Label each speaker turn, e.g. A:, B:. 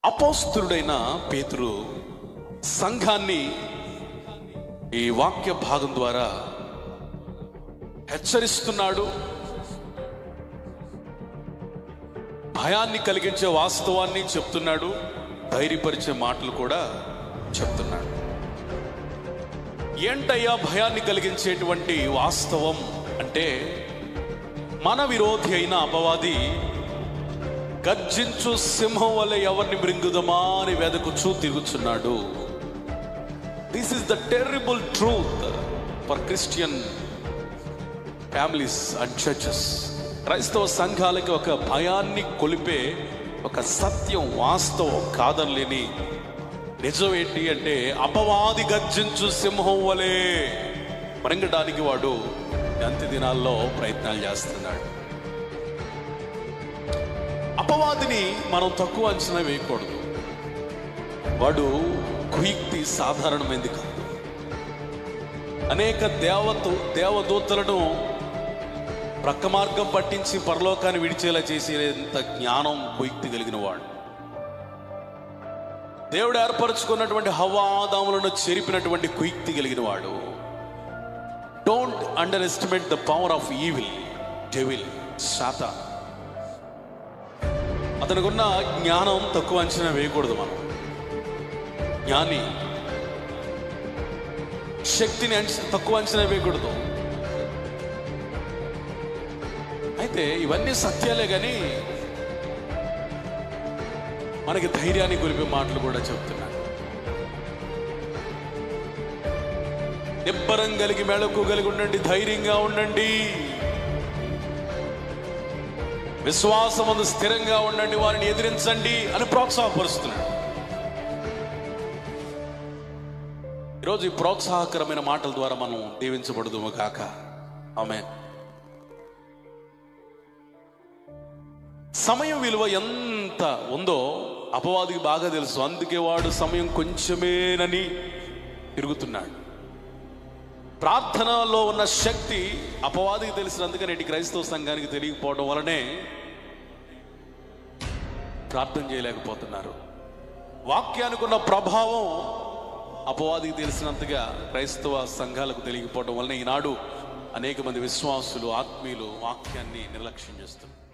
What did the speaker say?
A: అపోస్తుడైన పేతురు సంఘాన్ని ఈ వాక్య భాగం ద్వారా హెచ్చరిస్తున్నాడు భయాన్ని కలిగించే వాస్తవాన్ని చెప్తున్నాడు ధైర్యపరిచే మాటలు కూడా చెప్తున్నాడు ఏంటయ్యా భయాన్ని కలిగించేటువంటి వాస్తవం అంటే మన విరోధి అయిన అపవాది గర్జించు సింహం వల్ల ఎవరిని మృంగుదమా అని వెదకుచూ తిరుగుచున్నాడు this is the terrible truth for Christian families and churches క్రైస్తవ సంఘాలకి ఒక భయాన్ని కొలిపే ఒక సత్యం వాస్తవం కాదనలేని నిజం ఏంటి అంటే అపవాది గర్జించు సింహం వలె మరింగడానికి వాడు అంత్య దినాల్లో ప్రయత్నాలు చేస్తున్నాడు అపవాదిని మనం తక్కువ అంచనా వేయకూడదు వాడు కుయుక్తి సాధారణమైంది కాదు అనేక దేవత దేవదూతలను ప్రక్క మార్గం పట్టించి పరలోకాన్ని విడిచేలా చేసేంత జ్ఞానం కుయుక్తి కలిగిన వాడు దేవుడు ఏర్పరచుకున్నటువంటి హవాదాములను చెరిపినటువంటి కుయుక్తి కలిగిన వాడు don't underestimate the power of evil devil శాత అతనికి ఉన్న జ్ఞానం తక్కువ అంచనా వేయకూడదు మనం జ్ఞాని శక్తిని అంచ- తక్కువ అంచనా వేయకూడదు అయితే ఇవన్నీ సత్యాలే కానీ మనకి ధైర్యాన్ని కొలిపే మాటలు కూడా చెప్తున్నాడు నిబ్బరం కలిగి మెళకు కలిగి ఉండండి ధైర్యంగా ఉండండి విశ్వాసమందు స్థిరంగా ఉండండి వారిని ఎదిరించండి అని ప్రోత్సాహపరుస్తున్నాడు ఈరోజు ఈ ప్రోత్సాహకరమైన మాటల ద్వారా మనం దీవించబడదుము కాక ఆమె సమయం విలువ ఎంత ఉందో అపవాదికి బాగా తెలుసు అందుకే వాడు సమయం కొంచెమేనని తిరుగుతున్నాడు ప్రార్థనలో ఉన్న శక్తి అపవాదికి తెలిసినందుకే నేటి క్రైస్తవ సంఘానికి తెలియకపోవడం వలనే ప్రార్థన చేయలేకపోతున్నారు వాక్యానికి ఉన్న ప్రభావం అపవాదికి తెలిసినంతగా క్రైస్తవ సంఘాలకు తెలియకపోవడం వలన ఈనాడు అనేక మంది విశ్వాసులు ఆత్మీయులు వాక్యాన్ని నిర్లక్ష్యం చేస్తున్నారు